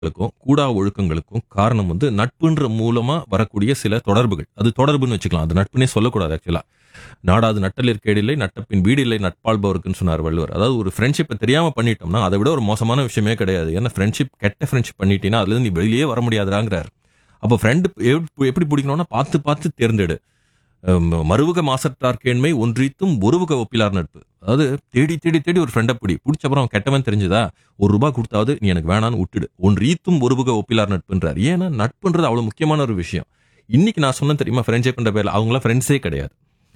க்கும் கூடா ஒழுக்கங்களுக்கும் காரணம் வந்து நட்புன்ற மூலமா வரக்கூடிய சில தொடர்புகள் அது தொடர்புன்னு வச்சுக்கலாம் அது நட்புனே சொல்லக்கூடாது ஆக்சுவலா நாடாது நட்டலிற் கேடில்லை நட்டப்பின் வீடு இல்லை நட்பாள்பவருக்குன்னு சொன்னார் வள்ளுவர் அதாவது ஒரு ஃப்ரெண்ட்ஷிப்பை தெரியாம பண்ணிட்டோம்னா அதை விட ஒரு மோசமான விஷயமே கிடையாது ஏன்னா ஃப்ரெண்ட்ஷிப் கெட்ட ஃப்ரெண்ட்ஷிப் பண்ணிட்டீங்கன்னா அதுல இருந்து நீ வெளியே வர முடியாதுறாங்கிறார் அப்போ ஃப்ரெண்டு எப்படி பிடிக்கணும்னா பார்த்து பார்த்து தேர்ந்தெடு அம், மறுவுக மாசற்றார் கேண்மை ஒன்றீத்தும் ஒருவுக ஒப்பிலார் நட்பு அதாவது தேடி தேடி தேடி ஒரு ஃப்ரெண்டை பிடி பிடிச்ச அப்புறம் அவன் கெட்டவன் தெரிஞ்சுதா ஒரு ரூபாய் கொடுத்தாவது நீ எனக்கு வேணான்னு விட்டுடு ஒன்று ஈத்தும் ஒருவுக ஒப்பிலார் நட்புன்றார் ஏன்னா நட்புன்றது அவ்வளவு முக்கியமான ஒரு விஷயம் இன்னைக்கு நான் சொன்னேன் தெரியுமா ஃப்ரெண்ட்ஷிப்ன்ற பேர்ல அவங்களாம் ஃப்ரெண்ட்ஸே கிடையாது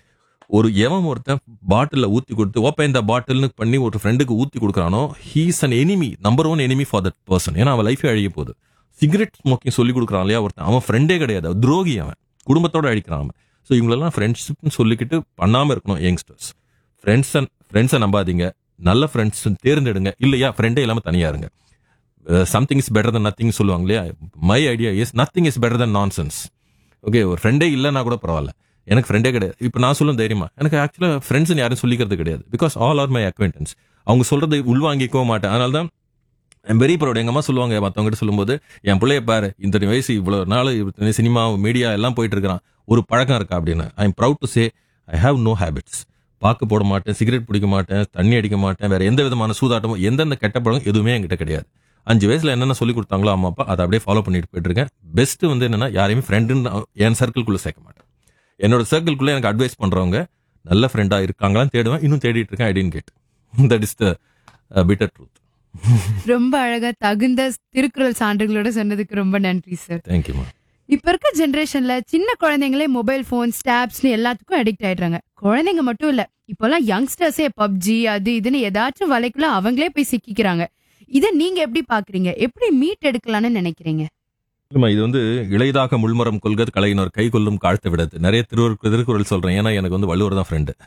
ஒரு எவன் ஒருத்தன் பாட்டில ஊத்தி கொடுத்து ஓப்பன் இந்த பாட்டில்னு பண்ணி ஒரு ஃப்ரெண்டுக்கு ஊத்தி கொடுக்குறானோ he's an enemy number one enemy for that person ஏன்னா அவன் லைஃபே அழிய போகுது சிகரெட் ஸ்மோக்கிங் சொல்லி கொடுக்குறான் இல்லையா ஒருத்தன் அவன் ஃப்ரெண்டே கிடையாது அவன் துரோகி அவன் குடும்பத்தோட அழிக்கிறான் அவன் ஸோ இவங்களெல்லாம் ஃப்ரெண்ட்ஷிப்னு சொல்லிக்கிட்டு பண்ணாம இருக்கணும் யங்ஸ்டர்ஸ் ஃப்ரெண்ட்ஸ் ஃப்ரெண்ட்ஸை நம்பாதீங்க நல்ல ஃப்ரெண்ட்ஸ் தேர்ந்தெடுங்க இல்லையா ஃப்ரெண்டே இல்லாம தனியா இருங்க something is better than nothing சொல்லுவாங்க இல்லையா my idea is nothing is better than nonsense okay ஒரு ஃப்ரெண்டே இல்லைன்னா கூட பரவாயில்ல எனக்கு ஃப்ரெண்டே கிடையாது இப்போ நான் சொல்லும் தைரியமா எனக்கு ஆக்சுவலாக ஃப்ரெண்ட்ஸ் யாரும் சொல்லிக்கிறது கிடையாது because all are my acquaintance அவங்க சொல்றதை உள்வாங்கிக்கவும் மாட்டேன் அதனால தான் என் வெரி ப்ரௌட் எங்க அம்மா சொல்லுவாங்க மற்றவங்ககிட்ட சொல்லும்போது என் பிள்ளைய பாரு இந்த வயசு இவ்வளவு நாள் இத்தனை சினிமா மீடியா எல்லாம் போயிட்டு இருக்கிறான் ஒரு பழக்கம் இருக்கா அப்படின்னு I am proud to say I have no habits பாக்கு போட மாட்டேன் சிகரெட் பிடிக்க மாட்டேன் தண்ணி அடிக்க மாட்டேன் வேற எந்த விதமான சூதாட்டமும் எந்தெந்த கெட்ட பழக்கம் எதுவுமே என்கிட்ட கிடையாது அஞ்சு வயசுல என்னென்ன சொல்லி கொடுத்தாங்களோ அம்மா அப்பா அதை அப்படியே ஃபாலோ பண்ணிட்டு போயிட்டு இருக்கேன் பெஸ்ட் வந்து என்னன்னா யாரையுமே ஃப்ரெண்டுன்னு என் சர்க்கிள்குள்ள சேர்க்க மாட்டேன் என்னோட சர்க்கிள்குள்ள எனக்கு அட்வைஸ் பண்றவங்க நல்ல ஃப்ரெண்டா இருக்காங்களான்னு தேடுவேன் இன்னும் தேடிட்டு இருக்கேன் I tend get that is the bitter truth ரொம்ப அழகா தகுந்த திருக்குறள் சான்றுகளோட சொன்னதுக்கு ரொம்ப நன்றி சார் தேங்க்யூமா இப்ப இருக்க ஜெனரேஷன்ல சின்ன குழந்தைங்களே மொபைல் போன் ஸ்டாப்ஸ்னு எல்லாத்துக்கும் அடிக்ட் ஆயிடுறாங்க குழந்தைங்க மட்டும் இல்ல இப்பெல்லாம் யங்ஸ்டர்ஸே பப்ஜி அது இதுன்னு ஏதாச்சும் வலைக்குள்ள அவங்களே போய் சிக்கிக்கிறாங்க இத நீங்க எப்படி பாக்குறீங்க எப்படி மீட் எடுக்கலாம்னு நினைக்கிறீங்க இல்லைம்மா இது வந்து இளையதாக முள்மரம் கொள்கத் கலையினர் கை கொள்ளும் காழ்த்த விடது நிறைய திருவரு திருக்குறள் சொல்றேன் ஏன்னா எனக்கு வந்து வள்ளுவர் தான் ஃப்ரெண்டு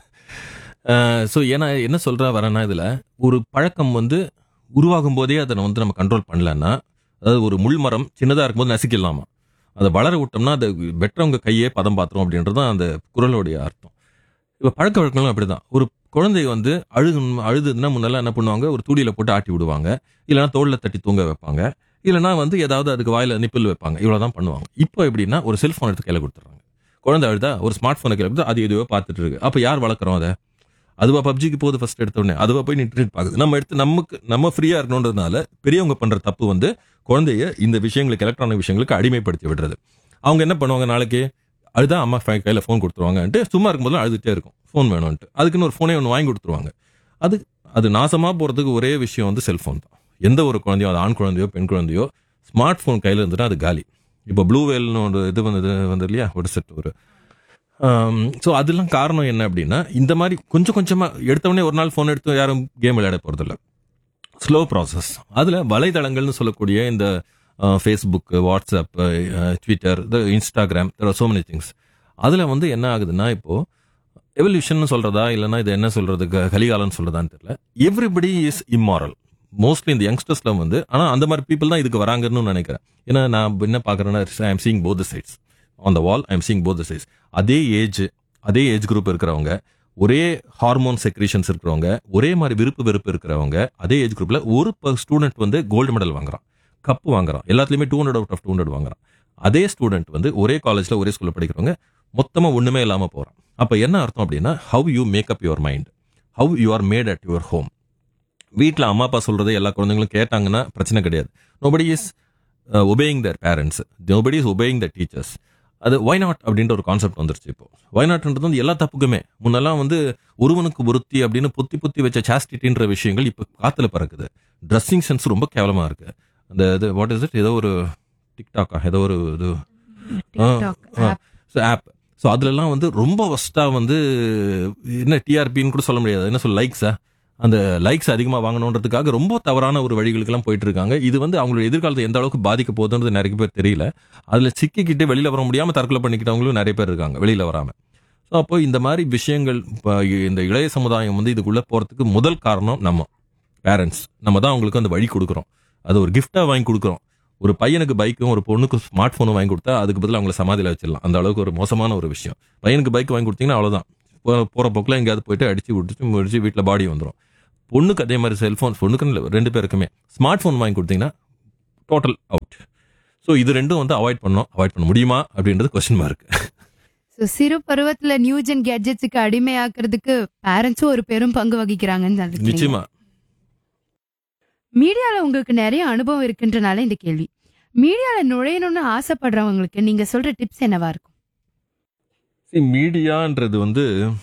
ஸோ ஏன்னா என்ன சொல்றா வரேன்னா இதுல ஒரு பழக்கம் வந்து உருவாகும் போதே அதை வந்து நம்ம கண்ட்ரோல் பண்ணலன்னா அதாவது ஒரு முள்மரம் சின்னதா இருக்கும்போது நசுக்கிடலாமா அதை வளர விட்டோம்னா அதை வெட்டுறவங்க கையே பதம் பாத்திரம் அப்படின்றது தான் அந்த குரலுடைய அர்த்தம் இப்போ பழக்க வழக்கங்களும் அப்படிதான் ஒரு குழந்தை வந்து அழுது அழுதுன்னா முன்னெல்லாம் என்ன பண்ணுவாங்க ஒரு தூளியில போட்டு ஆட்டி விடுவாங்க இல்லைன்னா தோல்ல தட்டி தூங்க வைப்பாங்க இல்லைன்னா வந்து ஏதாவது அதுக்கு வாயில நிப்பில் வைப்பாங்க இவ்வளவுதான் பண்ணுவாங்க இப்போ எப்படின்னா ஒரு செல்போன் எடுத்து கையில கொடுத்துறாங்க குழந்தை அழுதா ஒரு ஸ்மார்ட் போனை கையில கொடுத்து அது எதுவோ பார்த்துட்டு இருக்கு அப்ப யார் வளர்க்குறோம் அதை அதுவா பப்ஜிக்கு போகுது ஃபர்ஸ்ட் எடுத்த உடனே அதுவா போய் நின்று பாக்குது நம்ம எடுத்து நமக்கு நம்ம ஃப்ரீயா இருக்கணுன்றதுனால பெரியவங்க பண்ற தப்பு வந்து குழந்தைய இந்த விஷயங்களுக்கு எலக்ட்ரானிக் விஷயங்களுக்கு அடிமைப்படுத்தி விடுறது அவங்க என்ன பண்ணுவாங்க நாளைக்கு அதுதான் அம்மா ஃபை- கையில ஃபோன் கொடுத்துருவாங்கன்ட்டு சும்மா இருக்கும்போது அழுதுட்டே இருக்கும் ஃபோன் வேணும்ன்ட்டு அதுக்குன்னு ஒரு ஃபோனே ஒன்று வாங்கி கொடுத்துருவாங்க அது அது நாசமா போறதுக்கு ஒரே விஷயம் வந்து செல்போன் தான் எந்த ஒரு குழந்தையோ அது ஆண் குழந்தையோ பெண் குழந்தையோ ஸ்மார்ட் ஃபோன் கையில இருந்துட்டா அது காலி இப்போ ப்ளூ வேல்னு ஒரு இது வந்தது வந்து இல்லையா ஒரு செட் ஒரு ஸோ அதெல்லாம் காரணம் என்ன அப்படின்னா இந்த மாதிரி கொஞ்சம் கொஞ்சமா எடுத்தவொடனே ஒரு நாள் ஃபோன் எடுத்து யாரும் கேம் விளையாட போறதில்ல ஸ்லோ ப்ராசஸ் அதில் வலைதளங்கள்னு சொல்லக்கூடிய இந்த Facebook WhatsApp Twitter Instagram so many things அதில் வந்து என்ன ஆகுதுன்னா இப்போ எவல்யூஷன் சொல்றதா இல்லைன்னா இது என்ன சொல்றது க- கலிகாலம்னு சொல்றதான்னு தெரியல எவ்ரிபடி இஸ் இம்மாரல் மோஸ்ட்லி இந்த யங்ஸ்டர்ஸ்ல வந்து ஆனா அந்த மாதிரி பீப்புள் தான் இதுக்கு வராங்கன்னு நினைக்கிறேன் ஏன்னா நான் என்ன பாக்குறேன்னா I am seeing both sides on the wall I am seeing both sides அதே ஏஜ் அதே ஏஜ் குரூப் இருக்கிறவங்க ஒரே ஹார்மோன் செக்ரேஷன்ஸ் இருக்கிறவங்க ஒரே மாதிரி விருப்பு வெறுப்பு இருக்கிறவங்க அதே ஏஜ் குரூப்ல ஒரு ஸ்டூடெண்ட் வந்து கோல்டு மெடல் வாங்குறான் கப் வாங்குறான் எல்லாத்துலயுமே two hundred out of two hundred வாங்குறான் அதே ஸ்டூடெண்ட் வந்து ஒரே காலேஜ்ல ஒரே ஸ்கூல்ல படிக்கிறவங்க மொத்தமா ஒண்ணுமே இல்லாம போறான் அப்ப என்ன அர்த்தம் அப்படின்னா how you make up your mind how you are made at your home வீட்டில் அம்மா அப்பா சொல்றதை எல்லா குழந்தைங்களும் கேட்டாங்கன்னா பிரச்சனை கிடையாது nobody is obeying their parents nobody is obeying the teachers அது ஒய் நாட் அப்படின்ற ஒரு கான்செப்ட் வந்துருச்சு இப்போ ஒய் நாட்ன்றது வந்து எல்லா தப்புக்குமே முன்னெல்லாம் வந்து ஒருவனுக்கு ஒருத்தி அப்படின்னு புத்தி புத்தி வச்ச சாஸ்டிட்டின்ற விஷயங்கள் இப்போ காத்துல பறக்குது ட்ரெஸ்ஸிங் சென்ஸ் ரொம்ப கேவலமா இருக்கு அந்த இது வாட் இஸ் இட் ஏதோ ஒரு டிக்டாக்கா ஏதோ ஒரு இது டிக்டாக் ஆ. ஆப் ஸோ அதுலலாம் வந்து ரொம்ப ஒஸ்ட்டாக வந்து என்ன டிஆர்பின்னு கூட சொல்ல முடியாது என்ன சொல்ல லைக்ஸா அந்த லைக்ஸ் அதிகமாக வாங்கணுன்றதுக்காக ரொம்ப தவறான ஒரு வழிகளுக்கெல்லாம் போயிட்டு இருக்காங்க இது வந்து அவங்களோட எதிர்காலத்தை எந்த அளவுக்கு பாதிக்க போகுதுன்றது நிறைய பேர் தெரியல அதில் சிக்கிக்கிட்டு வெளியில் வர முடியாமல் தற்கொலை பண்ணிக்கிட்டவங்களும் நிறைய பேர் இருக்காங்க வெளியில் வராமல் ஸோ அப்போ இந்த மாதிரி விஷயங்கள் இப்போ இந்த இளைய சமுதாயம் வந்து இதுக்குள்ளே போகிறதுக்கு முதல் காரணம் நம்ம பேரண்ட்ஸ் நம்ம தான் அவங்களுக்கு அந்த வழி கொடுக்குறோம் அது ஒரு கிஃப்டாக வாங்கி கொடுக்குறோம் ஒரு பையனுக்கு பைக்கும் ஒரு பொண்ணுக்கு ஸ்மார்ட் ஃபோனும் வாங்கி கொடுத்தா அதுக்கு பதிலா அவங்கள சமாதியில் வச்சிடலாம் அந்த அளவுக்கு ஒரு மோசமான ஒரு விஷயம் பையனுக்கு பைக் வாங்கி கொடுத்தீங்கன்னா அவ்வளோதான் போகிற போக்கில் எங்கேயாவது போயிட்டு அடிச்சு விட்டுச்சு முடிச்சு வீட்டில் பாடி வந்துடும் பொண்ணுக்கு அதே மாதிரி செல்ஃபோன் பொண்ணுக்குன்னு இல்லை ரெண்டு பேருக்குமே ஸ்மார்ட் ஃபோன் வாங்கி கொடுத்தீங்கன்னா டோட்டல் அவுட் ஸோ இது ரெண்டும் வந்து அவாய்ட் பண்ணோம் அவாய்ட் பண்ண முடியுமா அப்படின்றது கொஸ்டின் மார்க் ஸோ சிறு பருவத்துல நியூஜென் கேட்ஜெட்ஸுக்கு அடிமையாக்குறதுக்கு பேரண்ட்ஸும் ஒரு பெரும் பங்கு வகிக்கிறாங்கன்னு நினைக்கிறீங்க. நிச்சயமா மீடியால உங்களுக்கு நிறைய அனுபவம் இருக்குன்றனால இந்த கேள்வி மீடியால நுழையணும்னு ஆசைப்படுறவங்களுக்கு நீங்க சொல்ற டிப்ஸ் என்னவா இருக்கும் See, மீடியான்றது வந்து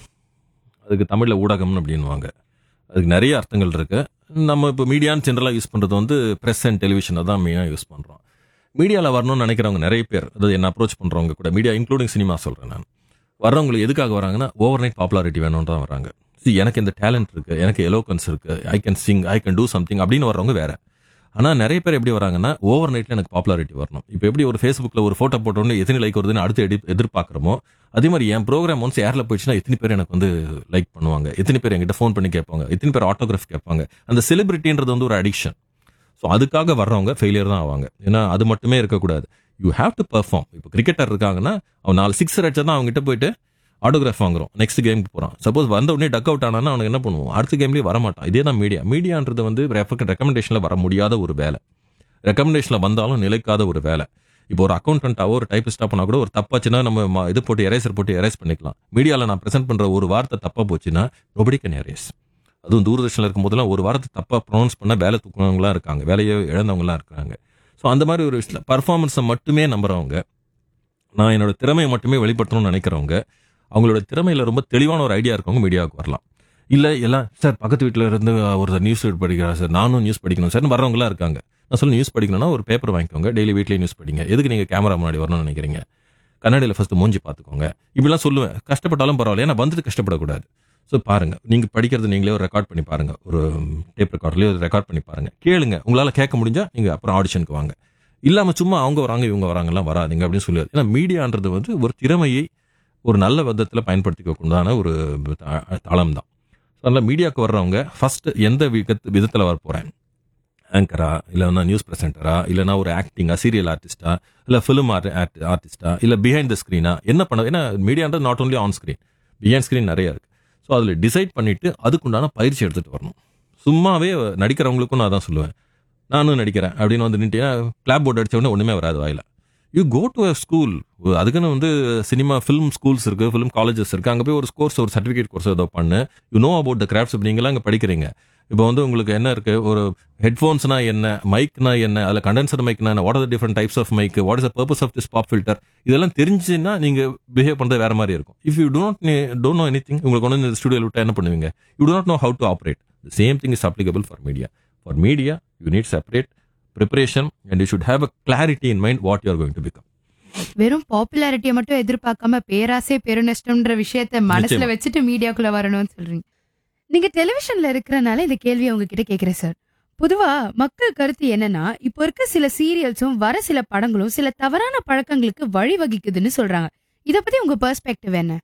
அதுக்கு தமிழில் ஊடகம்னு அப்படின்வாங்க அதுக்கு நிறைய அர்த்தங்கள் இருக்கு நம்ம இப்போ மீடியான்னு ஜென்ரலாக யூஸ் பண்ணுறது வந்து ப்ரெஸ் அண்ட் டெலிவிஷனை தான் மெயினாக யூஸ் பண்ணுறோம் மீடியாவில் வரணும்னு நினைக்கிறவங்க நிறைய பேர் அதாவது என்ன அப்ரோச் பண்ணுறவங்க கூட மீடியா இன்க்ளூடிங் சினிமா சொல்கிறேன் நான் வர்றவங்களுக்கு எதுக்காக வராங்கன்னா ஓவர் நைட் பாப்புலாரிட்டி வேணும்னு தான் வராங்க See, எனக்கு இந்த டேலண்ட் இருக்கு எனக்கு எலோகன்ஸ் இருக்கு I can sing I can do something அப்படின்னு வர்றவங்க வேற ஆனால் நிறைய பேர் எப்படி வராங்கன்னா ஓவர் நைட்டில் எனக்கு பாப்புலாரிட்டி வரணும் இப்போ எப்படி ஒரு ஃபேஸ்புக்கில் ஒரு ஃபோட்டோ போட்டோன்னு எத்தனை லைக் வருதுன்னு அடுத்து எடி எதிர்பார்க்குறோமோ அதே மாதிரி என் ப்ரோக்ராம் ஒன்ஸ் ஏர்ல போயிடுச்சுன்னா எத்தனை பேர் எனக்கு வந்து லைக் பண்ணுவாங்க எத்தனை பேர் என்கிட்ட ஃபோன் பண்ணி கேட்பாங்க எத்தனை பேர் ஆட்டோகிராஃப் கேட்பாங்க அந்த செலிபிரிட்டின்றது வந்து ஒரு அடிக்ஷன் ஸோ அதுக்காக வர்றவங்க ஃபெயிலியர் தான் ஆவாங்க ஏன்னா அது மட்டுமே இருக்கக்கூடாது யூ ஹேவ் டு பெர்ஃபார்ம் இப்போ கிரிக்கெட்டர் இருக்காங்கன்னா அவன் நாலு சிக்ஸ் அடிச்சா தான் அவங்ககிட்ட போயிட்டு ஆட்டோகிராஃப் வாங்குறோம் நெக்ஸ்ட் கேமுக்கு போகிறான் சப்போஸ் வந்த உடனே டக் அவுட் ஆனானா அவனுக்கு என்ன பண்ணுவோம் அடுத்த கேம்லேயே வரமாட்டான் இதே தான் மீடியா மீடியான்றது வந்து ரெக்கமெண்டேஷனில் வர முடியாத ஒரு வேலை ரெக்கமெண்டேஷனில் வந்தாலும் நிலைக்காத ஒரு வேலை இப்போ ஒரு அக்கௌண்டன்ட்டாவோ ஒரு டைப்பிஸ்டாக பண்ணால் கூட ஒரு தப்பாச்சுன்னா நம்ம ம- இது போட்டு எரேசர் போட்டு எரேஸ் பண்ணிக்கலாம் மீடியாவில் நான் ப்ரெசென்ட் பண்ணுற ஒரு வார்த்தை தப்பாக போச்சுன்னா நொபடி கேன் எரேஸ் அதுவும் தூரதர்ஷனில் இருக்கும் போதெல்லாம் ஒரு வாரத்தை தப்பாக ப்ரொனவுன்ஸ் பண்ண வேலை தூக்குனவங்களாம் இருக்காங்க வேலையை இழந்தவங்களாம் இருக்காங்க ஸோ அந்த மாதிரி ஒரு விஷயத்தில் பர்ஃபார்மன்ஸை மட்டுமே நம்புறவங்க நான் என்னோட திறமையை மட்டுமே வெளிப்படுத்தணும்னு நினைக்கிறவங்க அவங்களோட திறமையில ரொம்ப தெளிவான ஒரு ஐடியா இருக்கவங்க மீடியாவுக்கு வரலாம் இல்லை எல்லாம் சார் பக்கத்து வீட்டில் இருந்து ஒரு நியூஸ் படிக்கிறார் சார் நானும் நியூஸ் படிக்கணும் சார் வரவங்களாம் இருக்காங்க நான் சொல்ல நியூஸ் படிக்கணும்னா ஒரு பேப்பர் வாங்கிக்கோங்க டெய்லி வீட்லேயே நியூஸ் படிங்க எதுக்கு நீங்கள் கேமரா முன்னாடி வரணும்னு நினைக்கிறீங்க கண்ணாடியில் ஃபஸ்ட்டு மூஞ்சி பார்த்துக்கோங்க இப்படிலாம் சொல்லுவேன் கஷ்டப்பட்டாலும் பரவாயில்ல ஏன்னா வந்துட்டு கஷ்டப்படக்கூடாது ஸோ பாருங்க நீங்கள் படிக்கிறது நீங்களே ஒரு ரெக்கார்ட் பண்ணி பாருங்க ஒரு டேப் ரெக்கார்ட்லேயே ஒரு ரெக்கார்ட் பண்ணி பாருங்க கேளுங்க உங்களால் கேட்க முடிஞ்சா நீங்கள் அப்புறம் ஆடிஷனுக்கு வாங்க இல்லாமல் சும்மா அவங்க வராங்க இவங்க வராங்கலாம் வராதுங்க அப்படின்னு சொல்லுவார் ஏன்னா மீடியான்றது வந்து ஒரு திறமையை ஒரு நல்ல விதத்தில் பயன்படுத்திக்கொண்டான ஒரு தா- தளம் தான் ஸோ அதனால் மீடியாவுக்கு வர்றவங்க ஃபர்ஸ்ட் எந்த விதத்து விதத்தில் வர போகிறேன் ஆங்கரா இல்லைன்னா நியூஸ் ப்ரெசென்டரா இல்லைனா ஒரு ஆக்டிங்கா சீரியல் ஆர்டிஸ்டா இல்லை ஃபிலிம் ஆர்ட் ஆர்டிஸ்டா இல்லை பிஹைண்ட் த ஸ்க்ரீனா என்ன பண்ண ஏன்னா மீடியான்றது not only on screen behind screen நிறைய இருக்கு ஸோ அதில் டிசைட் பண்ணிட்டு அதுக்குண்டான பயிற்சி எடுத்துட்டு வரணும் சும்மாவே நடிக்கிறவங்களுக்கும் நான் தான் சொல்லுவேன் நானும் நடிக்கிறேன் அப்படின்னு வந்து நின்றுட்டீங்கன்னா கிளாப் போர்டு அடிச்ச உடனே ஒன்றுமே வராது வாயில you go to a school அதுக்குன்னு வந்து சினிமா ஃபிலிம் ஸ்கூல்ஸ் இருக்கு ஃபிலிம் காலேஜஸ் இருக்கு அங்கே போய் ஒரு கோர்ஸ் ஒரு சர்டிஃபிகேட் கோர்ஸ் ஏதோ பண்ணு you know about the crafts நீங்களாம் அங்கே படிக்கிறீங்க இப்போ வந்து உங்களுக்கு என்ன இருக்கு ஒரு ஹெட்ஃபோன்ஸ்னா என்ன மைக்னா என்ன அதில் கண்டென்சர் மைக்னா என்ன what are different types of mic what is the purpose of this pop filter இதெல்லாம் தெரிஞ்சுன்னா நீங்க பிஹேவ் பண்றது வேற மாதிரி இருக்கும் if you don't don't know anything உங்களுக்கு ஒன்று இந்த ஸ்டுடியோவில் விட்டா என்ன பண்ணுவீங்க you don't know how to operate same thing is applicable for media for media you need separate preparation and you should have a clarity in mind what you are going to become வெறும் பாப்புலாரிட்டியை மட்டும் எதிர்பார்க்காம பேராசை பெருநஷ்டம்ன்ற விஷயத்த மனசுல நிச்சயமா. வச்சுட்டு மீடியாக்குள்ள வரணும்னு சொல்றீங்க நீங்க டெலிவிஷன்ல இருக்கிறனால இந்த கேள்வியை உங்ககிட்ட கேக்குறேன் சார் பொதுவா மக்கள் கருத்து என்னன்னா இப்போ இருக்க சில சீரியல்ஸும் வர சில படங்களும் சில தவறான பழக்கங்களுக்கு வழிவகுக்குதுன்னு சொல்றாங்க இத பத்தி உங்க பெர்ஸ்பெக்டிவ் என்ன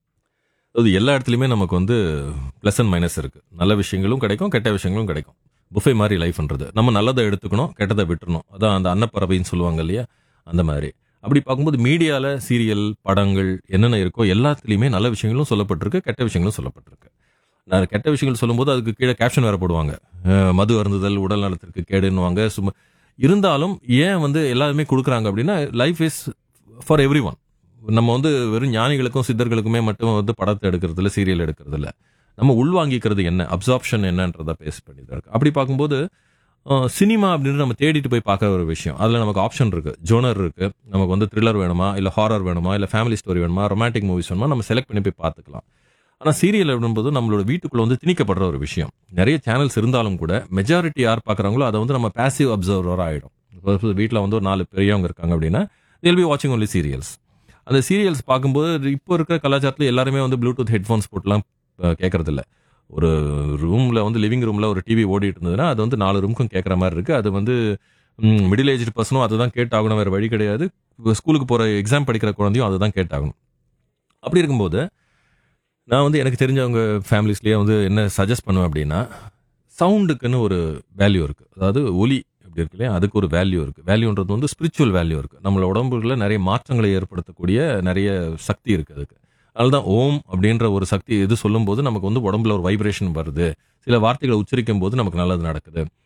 அது எல்லா இடத்துலையுமே நமக்கு வந்து ப்ளஸ் அண்ட் மைனஸ் இருக்கு நல்ல விஷயங்களும் கிடைக்கும் கெட்ட விஷயங்களும் கிடைக்கும் புஃபே மாதிரி லைஃப்ன்றது நம்ம நல்லதை எடுத்துக்கணும் கெட்டதை விட்டுறணும் அதான் அந்த அன்னப்பறவைன்னு சொல்லுவாங்க இல்லையா அந்த மாதிரி அப்படி பார்க்கும்போது மீடியால சீரியல் படங்கள் என்னென்ன இருக்கோ எல்லாத்துலேயுமே நல்ல விஷயங்களும் சொல்லப்பட்டிருக்கு கெட்ட விஷயங்களும் சொல்லப்பட்டிருக்கு நான் கெட்ட விஷயங்கள் சொல்லும்போது அதுக்கு கீழே கேப்ஷன் வேற போடுவாங்க அஹ் மது அருந்துதல் உடல் நலத்திற்கு கேடுன்னுவாங்க சும்மா இருந்தாலும் ஏன் வந்து எல்லாருமே கொடுக்குறாங்க அப்படின்னா life is for everyone நம்ம வந்து வெறும் ஞானிகளுக்கும் சித்தர்களுக்குமே மட்டும் வந்து படத்தை எடுக்கிறது இல்ல சீரியல் எடுக்கிறது இல்ல நம்ம உள்வாங்கிக்கிறது என்ன அப்சார்ப்ஷன் என்னன்றத பேஸ் பண்ணி தான் இருக்கு அப்படி பார்க்கும்போது சினிமா அப்படின்னு நம்ம தேடிட்டு போய் பார்க்குற ஒரு விஷயம் அதில் நமக்கு ஆப்ஷன் இருக்கு ஜோனர் இருக்கு நமக்கு வந்து த்ரில்லர் வேணுமா இல்லை ஹாரர் வேணுமா இல்லை ஃபேமிலி ஸ்டோரி வேணுமா ரொமான்டிக் மூவிஸ் வேணுமா நம்ம செலக்ட் பண்ணி போய் பார்த்துக்கலாம் ஆனால் சீரியல் அப்படின்போது நம்மளோட வீட்டுக்குள்ள வந்து திணிக்கப்படுற ஒரு விஷயம் நிறைய சேனல்ஸ் இருந்தாலும் கூட மெஜாரிட்டி யார் பார்க்குறாங்களோ அதை வந்து நம்ம பேசிவ் அப்சர்வராக ஆகிடும் இப்போ வீட்டில் வந்து ஒரு நாலு பெரியவங்க இருக்காங்க அப்படின்னா they'll be வாட்சிங் only சீரியல்ஸ் அந்த சீரியல்ஸ் பார்க்கும்போது இப்போ இருக்கிற கலாச்சாரத்தில் எல்லாருமே வந்து ப்ளூடூத் ஹெட்ஃபோன்ஸ் போட்டுலாம் கேட்கறது இல்ல ஒரு ரூம்ல வந்து லிவிங் ரூம்ல ஒரு டிவி ஓடிட்டு இருந்ததுன்னா அது வந்து நாலு ரூமுக்கும் கேட்குற மாதிரி இருக்கு அது வந்து மிடில் ஏஜ் பர்சனும் அதை தான் கேட்டாகணும் வேற வழி கிடையாது ஸ்கூலுக்கு போற எக்ஸாம் படிக்கிற குழந்தையும் அதை தான் கேட்டாகணும் அப்படி இருக்கும்போது நான் வந்து எனக்கு தெரிஞ்சவங்க ஃபேமிலிஸ்லேயே வந்து என்ன சஜஸ்ட் பண்ணுவேன் அப்படின்னா சவுண்டுக்குன்னு ஒரு வேல்யூ இருக்கு அதாவது ஒலி அப்படி இருக்கு இல்லையா அதுக்கு ஒரு வேல்யூ இருக்கு வேல்யூன்றது வந்து ஸ்பிரிச்சுவல் வேல்யூ இருக்கு நம்மளோட உடம்புல நிறைய மாற்றங்களை ஏற்படுத்தக்கூடிய நிறைய சக்தி இருக்கு அதுக்கு அதனால்தான் ஓம் அப்படின்ற ஒரு சக்தி எது சொல்லும்போது நமக்கு வந்து உடம்புல ஒரு வைப்ரேஷன் வருது சில வார்த்தைகளை உச்சரிக்கும் போது நமக்கு நல்லது நடக்குது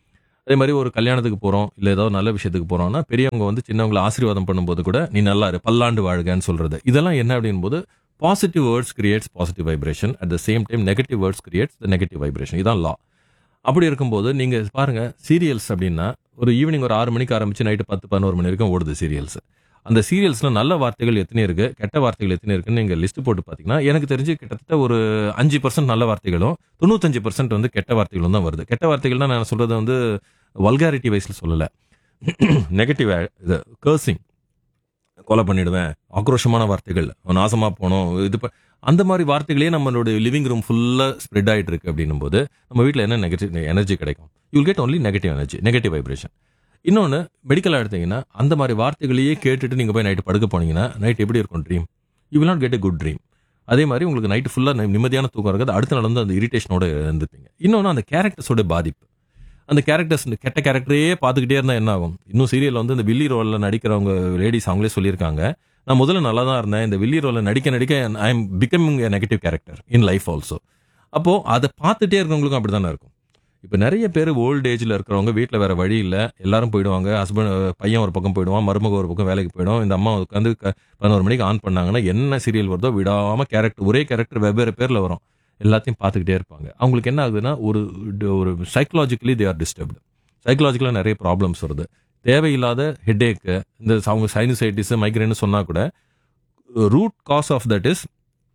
அதே மாதிரி ஒரு கல்யாணத்துக்கு போறோம் இல்ல ஏதோ நல்ல விஷயத்துக்கு போறோம்னா பெரியவங்க வந்து சின்னவங்களை ஆசீர்வாதம் பண்ணும்போது கூட நீ நல்லா இரு பல்லாண்டு வாழ்கன்னு சொல்றது இதெல்லாம் என்ன அப்படின் போது positive words creates positive vibration at the same time negative words creates the negative vibration இதான் லா அப்படி இருக்கும்போது நீங்க பாருங்க சீரியல்ஸ் அப்படின்னா ஒரு ஈவினிங் ஒரு ஆறு மணிக்கு ஆரம்பிச்சு நைட்டு பத்து பதினோரு மணி வரைக்கும் ஓடுது சீரியல்ஸ் அந்த சீரியல்ஸ்ல நல்ல வார்த்தைகள் எத்தனை இருக்கு கெட்ட வார்த்தைகள் எத்தனை இருக்குன்னு நீங்க லிஸ்ட் போட்டு பாத்தீங்கன்னா எனக்கு தெரிஞ்சு கிட்டத்தட்ட ஒரு அஞ்சு பர்சன்ட் நல்ல வார்த்தைகளும் தொண்ணூத்தஞ்சு பர்சன்ட் வந்து கெட்ட வார்த்தைகளும் தான் வருது கெட்ட வார்த்தைகள்னா நான் சொல்றது வந்து வல்காரிட்டி வைஸ்ல சொல்லல நெகட்டிவ் இது கர்சிங் கொலை பண்ணிடுவேன் ஆக்ரோஷமான வார்த்தைகள் நாசமா போனோம் இது ப- அந்த மாதிரி வார்த்தைகளே நம்மளோட லிவிங் ரூம் ஃபுல்லா ஸ்ப்ரெட் ஆயிட்டு இருக்கு அப்படின்னும் போது நம்ம வீட்டில் என்ன நெகட்டிவ் எனர்ஜி கிடைக்கும் you'll get only negative energy negative vibration இன்னொன்று மெடிக்கலாக எடுத்தீங்கன்னா அந்த மாதிரி வார்த்தைகளையே கேட்டுட்டு நீங்கள் போய் நைட்டு படுக்க போனீங்கன்னா நைட் எப்படி இருக்கும் dream you will not get a good dream அதே மாதிரி உங்களுக்கு நைட்டு ஃபுல்லாக நிம்மதியான தூக்கம் இருக்காது அடுத்த நாள் வந்து அந்த இரிட்டேஷனோட இருந்துப்பீங்க இன்னொன்று அந்த கேரக்டர்ஸோட பாதிப்பு அந்த கேரக்டர்ஸ் இந்த கெட்ட கேரக்டரே பார்த்துக்கிட்டே இருந்தால் என்ன ஆகும் இன்னும் சீரியலில் வந்து இந்த வில்லி ரோலில் நடிக்கிறவங்க லேடிஸ் அவங்களே சொல்லியிருக்காங்க நான் முதல்ல நல்லா தான் இருந்தேன் இந்த வில்லி ரோலில் நடிக்க நடிக்க I am becoming a negative character in life also அப்போ அதை பார்த்துட்டே இருக்கிறவங்களுக்கும் அப்படி தானே இருக்கும் இப்போ நிறைய பேர் ஓல்ட் ஏஜ்ல இருக்கிறவங்க வீட்டில் வேற வழி இல்லை எல்லாரும் போயிடுவாங்க ஹஸ்பண்ட் பையன் ஒரு பக்கம் போயிடுவான் மருமக ஒரு பக்கம் வேலைக்கு போயிடும் இந்த அம்மா உட்காந்து க- பதினோரு மணிக்கு ஆன் பண்ணாங்கன்னா என்ன சீரியல் வருதோ விடாம கேரக்டர் ஒரே கேரக்டர் வெவ்வேறு பேர்ல வரும் எல்லாத்தையும் பார்த்துக்கிட்டே இருப்பாங்க அவங்களுக்கு என்ன ஆகுதுன்னா ஒரு ஒரு சைக்கலாஜிக்கலி தே ஆர் டிஸ்டர்ப்டு சைக்கலாஜிக்கலாக நிறைய ப்ராப்ளம்ஸ் வருது தேவையில்லாத ஹெட்டேக்கு இந்த அவங்க சைனசைட்டிஸ் மைக்ரேன்னு சொன்னா கூட root cause of that is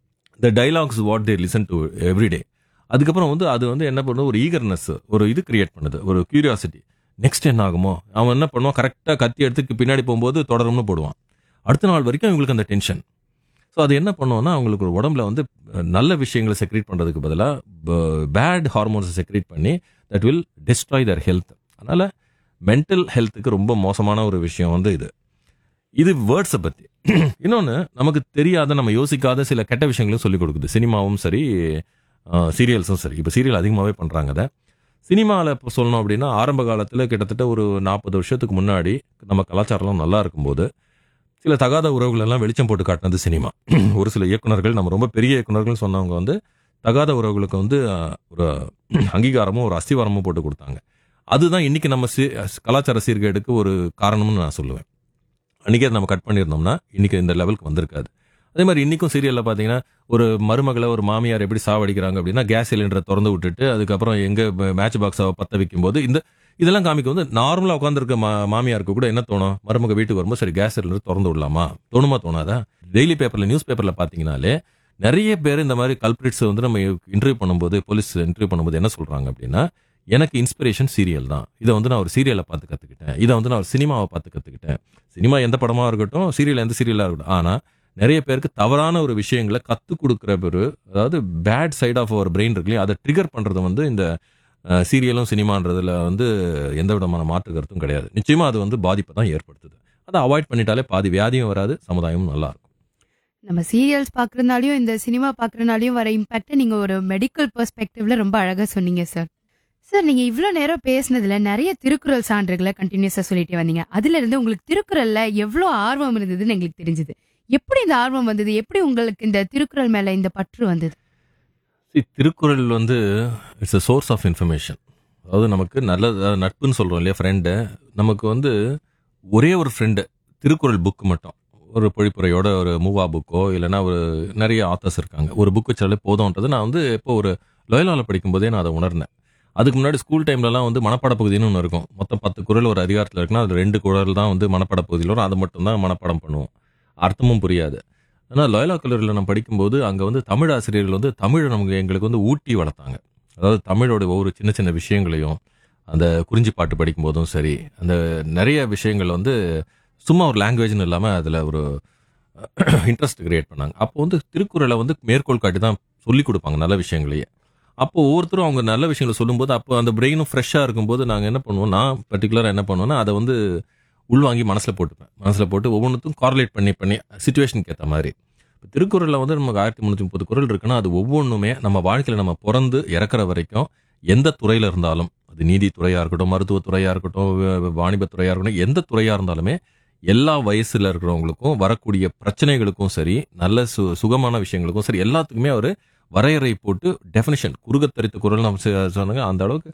the dialogues what they listen to everyday அதுக்கப்புறம் வந்து அது வந்து என்ன பண்ணுது ஒரு ஈகர்னஸ் ஒரு இது கிரியேட் பண்ணுது ஒரு கியூரியாசிட்டி நெக்ஸ்ட் என்ன ஆகுமோ அவன் என்ன பண்ணுவான் கரெக்டாக கத்தி எடுத்து பின்னாடி போகும்போது தொடரும்னு போடுவான் அடுத்த நாள் வரைக்கும் அவங்களுக்கு அந்த டென்ஷன் ஸோ அது என்ன பண்ணுவோம்னா அவங்களுக்கு ஒரு உடம்புல வந்து அஹ், நல்ல விஷயங்களை செக்ரேட் பண்ணுறதுக்கு பதிலாக பேட் ஹார்மோன்ஸை செக்ரேட் பண்ணி that will destroy their health அதனால மென்டல் ஹெல்த்துக்கு ரொம்ப மோசமான ஒரு விஷயம் வந்து இது இது வேர்ட்ஸை பற்றி இன்னொன்று நமக்கு தெரியாத நம்ம யோசிக்காத சில கெட்ட விஷயங்களும் சொல்லிக் கொடுக்குது சினிமாவும் சரி சீரியல்ஸும் சரி இப்போ சீரியல் அதிகமாகவே பண்ணுறாங்க அதை சினிமாவில் இப்போ சொல்லணும் அப்படின்னா ஆரம்ப காலத்தில் கிட்டத்தட்ட ஒரு நாற்பது வருஷத்துக்கு முன்னாடி நம்ம கலாச்சாரம்லாம் நல்லா இருக்கும்போது சில தகாத உறவுகள் எல்லாம் வெளிச்சம் போட்டு காட்டினது சினிமா ஒரு சில இயக்குனர்கள் நம்ம ரொம்ப பெரிய இயக்குனர்கள் சொன்னவங்க வந்து தகாத உறவுகளுக்கு வந்து அஹ், ஒரு அங்கீகாரமும் ஒரு அஸ்திவாரமும் போட்டு கொடுத்தாங்க அதுதான் இன்னைக்கு நம்ம சீ- கலாச்சார சீர்கேடுக்கு ஒரு காரணம்னு நான் சொல்லுவேன் அன்றைக்கே நம்ம கட் பண்ணியிருந்தோம்னா இன்னைக்கு இந்த லெவலுக்கு வந்திருக்காது அதே மாதிரி இன்னைக்கும் சீரியலில் பார்த்தீங்கன்னா ஒரு மருமகளை ஒரு மாமியார் எப்படி சாவடிக்கிறாங்க அப்படின்னா கேஸ் சிலிண்டரை திறந்து விட்டுட்டு அதுக்கப்புறம் எங்க மேட்ச் பாக்ஸை பற்ற வைக்கும்போது இந்த இதெல்லாம் காமிக்க வந்து நார்மலாக உட்காந்துருக்க மா மாமியாருக்கு கூட என்ன தோணும் மருமக வீட்டுக்கு வரும்போது சரி கேஸ் சிலிண்டர் திறந்து விடலாமா தோணுமா தோணாதா டெய்லி பேப்பரில் நியூஸ் பேப்பரில் பார்த்தீங்கனாலே நிறைய பேர் இந்த மாதிரி கல்பிரிட்ஸ் வந்து நம்ம இன்டர்வியூ பண்ணும்போது போலீஸ் இன்டர்வியூ பண்ணும்போது என்ன சொல்றாங்க அப்படின்னா எனக்கு இன்ஸ்பிரேஷன் சீரியல் தான் இதை வந்து நான் ஒரு சீரியலை பார்த்து கற்றுக்கிட்டேன் இதை வந்து நான் ஒரு சினிமாவை பார்த்து கற்றுக்கிட்டேன் சினிமா எந்த படமாக இருக்கட்டும் சீரியல் எந்த சீரியலாக இருக்கட்டும் ஆனால் நிறைய பேருக்கு தவறான ஒரு விஷயங்களை கற்றுக் கொடுக்குற ஒரு அதாவது bad side of our brain இருக்கு இல்லையா அதை ட்ரிகர் பண்ணுறது வந்து இந்த சீரியலும் சினிமான்றதுல வந்து எந்த விதமான மாற்று கருத்தும் கிடையாது நிச்சயமா அது வந்து பாதிப்பை தான் ஏற்படுத்துது அதை அவாய்ட் பண்ணிட்டாலே பாதி வியாதியும் வராது சமுதாயமும் நல்லா இருக்கும் நம்ம சீரியல்ஸ் பாக்குறதுனாலயும் இந்த சினிமா பாக்குறதுனாலயும் வர இம்பாக்ட நீங்க ஒரு மெடிக்கல் பெர்ஸ்பெக்டிவ்ல ரொம்ப அழகா சொன்னீங்க சார் சார் நீங்க இவ்ளோ நேரம் பேசுனதுல நிறைய திருக்குறள் சான்றுகளை கண்டினியூஸா சொல்லிட்டே வந்தீங்க அதுல இருந்து உங்களுக்கு திருக்குறள்ல எவ்வளவு ஆர்வம் இருந்ததுன்னு எங்களுக்கு தெரிஞ்சது எப்படி இந்த ஆர்வம் வந்தது எப்படி உங்களுக்கு இந்த திருக்குறள் மேல இந்த பற்று வந்தது See, திருக்குறள் வந்து it's a source of information அதாவது நமக்கு நல்ல அதாவது நட்புன்னு சொல்றோம் இல்லையா ஃப்ரெண்டு நமக்கு வந்து ஒரே ஒரு ஃப்ரெண்டு திருக்குறள் புக் மட்டும் ஒரு பொழிப்புரையோட ஒரு மூவா புக்கோ இல்லைன்னா ஒரு நிறைய ஆத்தர்ஸ் இருக்காங்க ஒரு புக் வச்சாலே போதும்ன்றது நான் வந்து இப்போ ஒரு லோயலாவில் படிக்கும்போதே நான் அதை உணர்ந்தேன் அதுக்கு முன்னாடி ஸ்கூல் டைம்லலாம் வந்து மனப்பாட பகுதின்னு ஒன்று இருக்கும் மொத்தம் பத்து குறள் ஒரு அதிகாரத்தில் இருக்குன்னா அது ரெண்டு குறள் தான் வந்து மனப்பாட பகுதியில் வரும் அதை மட்டும் தான் மனப்பாடம் பண்ணுவோம் அர்த்தமும் புரியாது ஆனால் லோயலா கல்லூரியில் நான் படிக்கும்போது அங்கே வந்து தமிழ் ஆசிரியர்கள் வந்து தமிழை நமக்கு எங்களுக்கு வந்து ஊட்டி வளர்த்தாங்க அதாவது தமிழோட ஒவ்வொரு சின்ன சின்ன விஷயங்களையும் அந்த குறிஞ்சி பாட்டு படிக்கும்போதும் சரி அந்த நிறைய விஷயங்கள் வந்து சும்மா ஒரு லாங்குவேஜ்னு இல்லாமல் அதில் ஒரு இன்ட்ரெஸ்ட் கிரியேட் பண்ணாங்க அப்போ வந்து திருக்குறளை வந்து மேற்கோள் காட்டி தான் சொல்லி கொடுப்பாங்க நல்ல விஷயங்களையே அப்போ ஒவ்வொருத்தரும் அவங்க நல்ல விஷயங்களை சொல்லும்போது அப்போ அந்த பிரெயினும் ஃப்ரெஷ்ஷாக இருக்கும்போது நாங்கள் என்ன பண்ணுவோம் நான் பர்டிகுலராக என்ன பண்ணுவேன்னா அதை வந்து உள்வாங்கி மனசில் போட்டுப்பேன் மனசில் போட்டு ஒவ்வொன்றுத்தும் கார்லேட் பண்ணி பண்ணி சுச்சுவேஷனுக்கு ஏற்ற மாதிரி இப்போ திருக்குறளில் வந்து நமக்கு ஆயிரத்தி முந்நூற்றி முப்பது குறள் இருக்குன்னா அது ஒவ்வொன்றுமே நம்ம வாழ்க்கையில் நம்ம பிறந்து இறக்குற வரைக்கும் எந்த துறையில் இருந்தாலும் அது நீதித்துறையாக இருக்கட்டும் மருத்துவத்துறையாக இருக்கட்டும் வ- வாணிபத்துறையாக இருக்கட்டும் எந்த துறையாக இருந்தாலுமே எல்லா வயசுல இருக்கிறவங்களுக்கும் வரக்கூடிய பிரச்சனைகளுக்கும் சரி நல்ல சு சுகமான விஷயங்களுக்கும் சரி எல்லாத்துக்குமே அவர் வரையறை போட்டு டெஃபினிஷன் குறுகத்தரித்த குரல் நம்ம சொ- சொன்னாங்க அந்த அளவுக்கு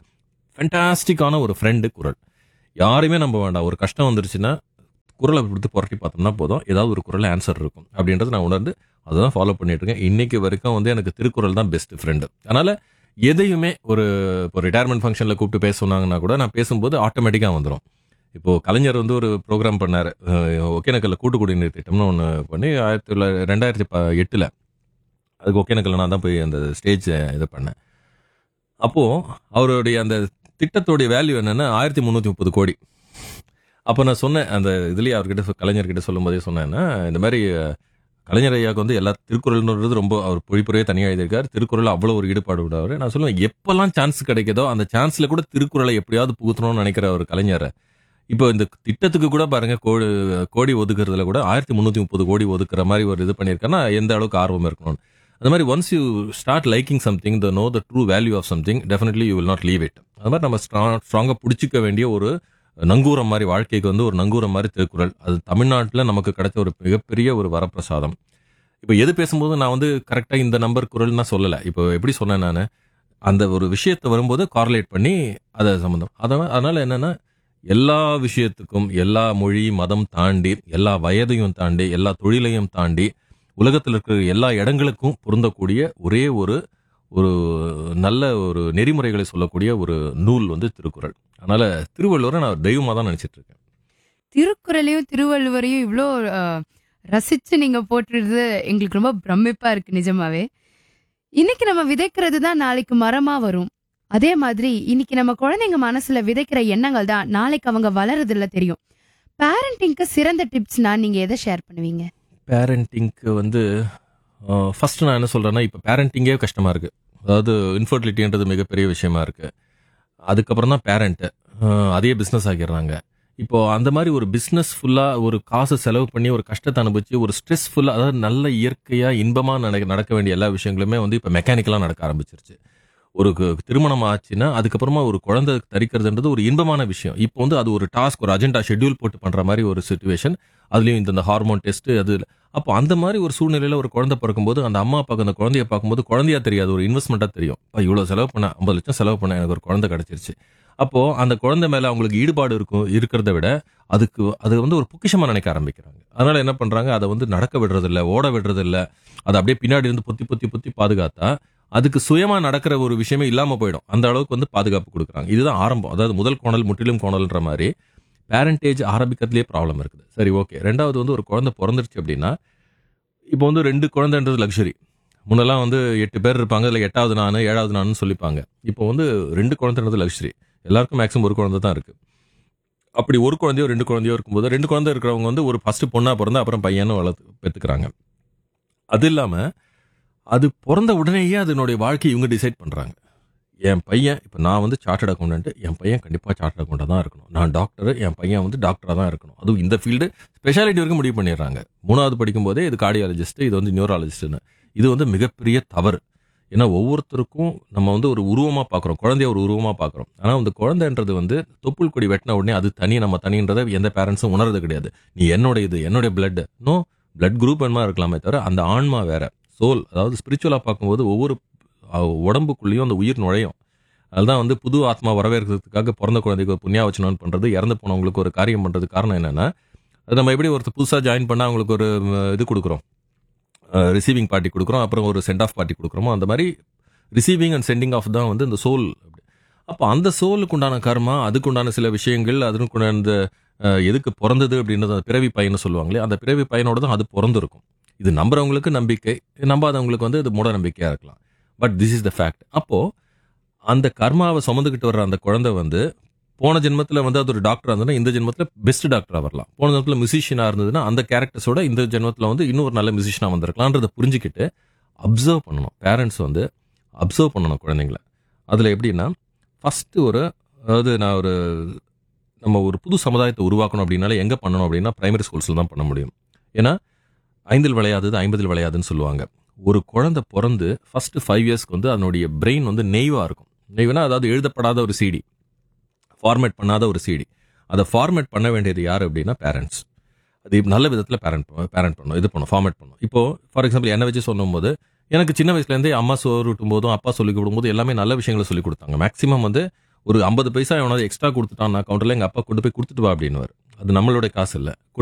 ஃபென்டாஸ்டிக்கான ஒரு ஃப்ரெண்டு குரல் யாரையுமே நம்ப வேண்டாம் ஒரு கஷ்டம் வந்துருச்சுன்னா குரலை கொடுத்து புரட்டி பார்த்தோம்னா போதும் ஏதாவது ஒரு குரல் ஆன்சர் இருக்கும் அப்படின்றத நான் உணர்ந்து அதை தான் ஃபாலோ பண்ணிட்டு இருக்கேன் இன்னைக்கு வரைக்கும் வந்து எனக்கு திருக்குறள் தான் பெஸ்ட் ஃப்ரெண்டு அதனால எதையுமே ஒரு இப்போ ரிட்டையர்மெண்ட் ஃபங்க்ஷனில் கூப்பிட்டு பேச சொன்னாங்கன்னா கூட நான் பேசும்போது ஆட்டோமேட்டிக்காக வந்துடும் இப்போ கலைஞர் வந்து ஒரு ப்ரோக்ராம் பண்ணார் ஒகேனக்கல்ல கூட்டு குடிநீர் திட்டம்னு ஒன்று பண்ணி ஆயிரத்தி தொள்ளாயிரத்தி ரெண்டாயிரத்தி ப எட்டில் அதுக்கு ஒகேனக்கல்ல நான் தான் போய் அந்த ஸ்டேஜ் இது பண்ணேன் அப்போது அவருடைய அந்த திட்டத்தோடைய வேல்யூ என்னன்னா ஆயிரத்தி முந்நூற்றி முப்பது கோடி அப்போ நான் சொன்னேன் அந்த இதுலேயே அவர்கிட்ட சொ- கலைஞர்கிட்ட சொல்லும்போதே சொன்னேன்னா இந்த மாதிரி அஹ், கலைஞர் ஐயாவுக்கு வந்து எல்லா திருக்குறள்ன்றது ரொம்ப அவர் பொழிப்புரையே தனியாக எழுதியிருக்காரு திருக்குறள் அவ்வளோ ஒரு ஈடுபாடு விடாரு நான் சொல்லுவேன் எப்பெல்லாம் சான்ஸ் கிடைக்குதோ அந்த சான்ஸ்ல கூட திருக்குறளை எப்படியாவது புகுத்தணும்னு நினைக்கிற ஒரு கலைஞர் இப்போ இந்த திட்டத்துக்கு கூட பாருங்க கோடி கோடி ஒதுக்குறதுல கூட ஆயிரத்தி முந்நூற்றி முப்பது கோடி ஒதுக்குற மாதிரி ஒரு இது பண்ணியிருக்காருன்னா எந்த அளவுக்கு ஆர்வம் இருக்கணும் அந்த மாதிரி once you start liking something the know the true value of something definitely you will not leave it அது மாதிரி நம்ம ஸ்ட்ராங்காக பிடிச்சிக்க வேண்டிய ஒரு நங்கூரம் மாதிரி வாழ்க்கைக்கு வந்து ஒரு நங்கூரம் மாதிரி திருக்குறள் அது தமிழ்நாட்டில் நமக்கு கிடைச்ச ஒரு மிகப்பெரிய ஒரு வரப்பிரசாதம் இப்போ எது பேசும்போது நான் வந்து கரெக்டாக இந்த நம்பர் குரல்னா சொல்லலை இப்போ எப்படி சொன்னேன் நான் அந்த ஒரு விஷயத்தை வரும்போது கார்லேட் பண்ணி அதை சம்மந்தம் அதான் அதனால என்னன்னா எல்லா விஷயத்துக்கும் எல்லா மொழி மதம் தாண்டி எல்லா வயதையும் தாண்டி எல்லா தொழிலையும் தாண்டி உலகத்தில் இருக்கிற எல்லா இடங்களுக்கும் பொருந்தக்கூடிய ஒரே ஒரு ஒரு நல்ல ஒரு நெறிமுறைகளை சொல்லக்கூடிய ஒரு நூல் வந்து திருக்குறள் அதனால திருவள்ளுவரை நான் தெய்வமாக தான் நினைச்சிட்டு இருக்கேன் திருக்குறளையும் திருவள்ளுவரையும் இவ்வளோ அஹ், ரசிச்சு நீங்க போட்டுறது எங்களுக்கு ரொம்ப பிரமிப்பா இருக்கு நிஜமாவே இன்னைக்கு நம்ம விதைக்கிறது தான் நாளைக்கு மரமா வரும் அதே மாதிரி இன்னைக்கு நம்ம குழந்தைங்க மனசுல விதைக்கிற எண்ணங்கள் தான் நாளைக்கு அவங்க வளருதுல தெரியும் பேரண்டிங்க்கு சிறந்த டிப்ஸ்னா நீங்க எதை ஷேர் பண்ணுவீங்க பேரண்டிங்க்கு வந்து ஃபர்ஸ்ட் நான் என்ன சொல்றேன்னா இப்போ பேரண்டிங்கே கஷ்டமா இருக்கு அதாவது இன்ஃபர்டிலிட்டின்றது மிகப்பெரிய விஷயமா இருக்கு அதுக்கப்புறம் தான் பேரண்ட்டு அதே பிஸ்னஸ் ஆக்கிடுறாங்க இப்போ அந்த மாதிரி ஒரு பிஸ்னஸ் ஃபுல்லாக ஒரு காசு செலவு பண்ணி ஒரு கஷ்டத்தை அனுபவிச்சு ஒரு ஸ்ட்ரெஸ் ஃபுல்லாக அதாவது நல்ல இயற்கையாக இன்பமாக நடக்க நடக்க வேண்டிய எல்லா விஷயங்களுமே வந்து இப்போ மெக்கானிக்கலாக நடக்க ஆரம்பிச்சிருச்சு ஒரு கு- திருமணம் ஆச்சுன்னா அதுக்கப்புறமா ஒரு குழந்தை தரிக்கிறதுன்றது ஒரு இன்பமான விஷயம் இப்போ வந்து அது ஒரு டாஸ்க் ஒரு அஜெண்டா ஷெட்யூல் போட்டு பண்ற மாதிரி ஒரு சுச்சுவேஷன் அதுலயும் இந்த இந்த ஹார்மோன் டெஸ்ட் அது அப்போ அந்த மாதிரி ஒரு சூழ்நிலையில ஒரு குழந்தை பிறக்கும்போது அந்த அம்மா அப்பாவுக்கு அந்த குழந்தைய பார்க்கும்போது குழந்தையா தெரியாது ஒரு இன்வெஸ்ட்மெண்ட்டா தெரியும் அப்பா, இவ்வளவு செலவு பண்ண ஐம்பது லட்சம் செலவு பண்ண எனக்கு ஒரு குழந்தை கிடைச்சிருச்சு அப்போ அந்த குழந்தை மேல அவங்களுக்கு ஈடுபாடு இருக்கும் இருக்கிறத விட அதுக்கு அது வந்து ஒரு பொக்கிஷமா நினைக்க ஆரம்பிக்கிறாங்க அதனால என்ன பண்றாங்க அதை வந்து நடக்க விடுறது இல்ல ஓட விடுறது இல்ல அதை அப்படியே பின்னாடி இருந்து பொத்தி பொத்தி பொத்தி பாதுகாத்தா அதுக்கு சுயமா நடக்கிற ஒரு விஷயமே இல்லாம போயிடும் அந்த அளவுக்கு வந்து பாதுகாப்பு கொடுக்குறாங்க இதுதான் ஆரம்பம் அதாவது முதல் கோணல் முற்றிலும் கோணல்ன்ற மாதிரி பேரண்டேஜ் ஆரம்பிக்கிறதுலேயே ப்ராப்ளம் இருக்குது சரி ஓகே ரெண்டாவது வந்து ஒரு குழந்தை பிறந்துருச்சு அப்படின்னா இப்போ வந்து ரெண்டு குழந்தைன்றது லக்ஸரி முன்னெல்லாம் வந்து எட்டு பேர் இருப்பாங்க இல்லை எட்டாவது நான் ஏழாவது நான் சொல்லிப்பாங்க இப்போ வந்து ரெண்டு குழந்தைன்றது லக்ஸரி எல்லாருக்கும் மேக்ஸிமம் ஒரு குழந்தை தான் இருக்கு அப்படி ஒரு குழந்தையோ ரெண்டு குழந்தையோ இருக்கும்போது ரெண்டு குழந்தை இருக்கிறவங்க வந்து ஒரு ஃபர்ஸ்ட் பொண்ணா பிறந்து அப்புறம் பையனும் வளர்த்து பெற்றுக்கிறாங்க அது இல்லாம அது பிறந்த உடனேயே அதனுடைய வாழ்க்கையை இவங்க டிசைட் பண்றாங்க என் பையன் இப்போ நான் வந்து சார்ட்டர்ட் அக்கௌண்டன்ட் என் பையன் கண்டிப்பாக சார்ட்டர்ட் அக்கௌண்டாக தான் இருக்கணும் நான் டாக்டர் என் பையன் வந்து டாக்டராக தான் இருக்கணும் அதுவும் இந்த ஃபீல்டு ஸ்பெஷாலிட்டி வரைக்கும் முடிவு பண்ணிடுறாங்க மூணாவது படிக்கும்போதே இது கார்டியாலஜிஸ்ட் இது வந்து நியூராலஜிஸ்ட்னு இது வந்து மிகப்பெரிய தவறு ஏன்னா ஒவ்வொருத்தருக்கும் நம்ம வந்து ஒரு உருவமாக பார்க்குறோம் குழந்தைய ஒரு உருவமாக பார்க்குறோம் ஆனால் அந்த குழந்தைன்றது வந்து தொப்புள் கொடி வெட்டின உடனே அது தனி நம்ம தனின்றதை எந்த பேரண்ட்ஸும் உணர்றது கிடையாது நீ என்னோட இது என்னுடைய பிளட் நோ பிளட் குரூப் என்னமா இருக்கலாமே தவிர அந்த ஆன்மா வேற சோல் அதாவது ஸ்பிரிச்சுவலாக பார்க்கும்போது ஒவ்வொரு அஹ், உடம்புக்குள்ளேயும் அந்த உயிர் நுழையும் அதுதான் வந்து புது ஆத்மா வரவேற்கிறதுக்காக பிறந்த குழந்தைக்கு ஒரு புண்ணியாவச்சனம் பண்றது இறந்து போனவங்களுக்கு ஒரு காரியம் பண்றது காரணம் என்னன்னா அது நம்ம எப்படி ஒருத்தர் புதுசா ஜாயின் பண்ணா அவங்களுக்கு ஒரு ம், இது கொடுக்குறோம் ரிசீவிங் பார்ட்டி கொடுக்குறோம் அப்புறம் ஒரு சென்ட் ஆஃப் பார்ட்டி கொடுக்குறோமோ அந்த மாதிரி ரிசீவிங் அண்ட் சென்டிங் ஆஃப் தான் வந்து இந்த சோல் அப்போ அந்த சோலுக்கு உண்டான கர்மா அதுக்கு உண்டான சில விஷயங்கள் அதுக்கு உண்டான இந்த அஹ், எதுக்கு பிறந்தது அப்படின்றது அந்த பிறவி பயன்னு சொல்லுவாங்களே அந்த பிறவி பயனோட தான் அது பிறந்திருக்கும் இது நம்புறவங்களுக்கு நம்பிக்கை நம்பாதவங்களுக்கு வந்து இது மூட நம்பிக்கையா இருக்கலாம் but this is the fact அப்போ அந்த கர்மாவை சுமந்துக்கிட்டு வர்ற அந்த குழந்தை வந்து போன ஜென்மத்தில் வந்து அது ஒரு டாக்டராக இருந்ததுன்னா இந்த ஜென்மத்தில் பெஸ்ட் டாக்டராக வரலாம் போன ஜென்மத்தில் மியூசிஷியனாக இருந்ததுன்னா அந்த கேரக்டர்ஸோட இந்த ஜென்மத்தில் வந்து இன்னொரு நல்ல மியூசிஷியனாக வந்திருக்கலான்றதை புரிஞ்சுக்கிட்டு அப்சர்வ் பண்ணணும் பேரண்ட்ஸ் வந்து அப்சர்வ் பண்ணணும் குழந்தைங்கள அதில் எப்படின்னா ஃபஸ்ட்டு ஒரு அதாவது நான் ஒரு நம்ம ஒரு புது சமுதாயத்தை உருவாக்கணும் அப்படின்னால எங்கே பண்ணணும் அப்படின்னா பிரைமரி ஸ்கூல்ஸில் தான் பண்ண முடியும் ஏன்னா ஐந்தில் விளையாதது ஐம்பதில் விளையாதுன்னு சொல்லுவாங்க ஒரு குழந்தை பிறந்து ஃபர்ஸ்ட் ஃபைவ் இயர்ஸ்க்கு வந்து அதனுடைய பிரெயின் வந்து நெய்வாக இருக்கும் நெய்வுனா அதாவது எழுதப்படாத ஒரு சிடி ஃபார்மேட் பண்ணாத ஒரு சிடி அதை ஃபார்மேட் பண்ண வேண்டியது யார் அப்படின்னா பேரண்ட்ஸ் அது நல்ல விதத்தில் பேரண்ட் பேரண்ட் பண்ணும் இது பண்ணும் ஃபார்மேட் பண்ணும் இப்போ ஃபார் எக்ஸாம்பிள் என்ன வச்சு சொல்லும்போது எனக்கு சின்ன வயசுலேருந்தே அம்மா சோறு ஊட்டும் போதும் அப்பா சொல்லி கொடுக்கும்போது எல்லாமே நல்ல விஷயங்களை சொல்லி கொடுத்தாங்க மேக்ஸிமம் வந்து ஒரு ஐம்பது பைசா எவனாவது எக்ஸ்ட்ரா கொடுத்துட்டான் நான் கவுண்டர்ல எங்க அப்பா கொண்டு போய் கொடுத்துட்டு வா அப்படின்னு அது நம்மளுடைய காசு இல்ல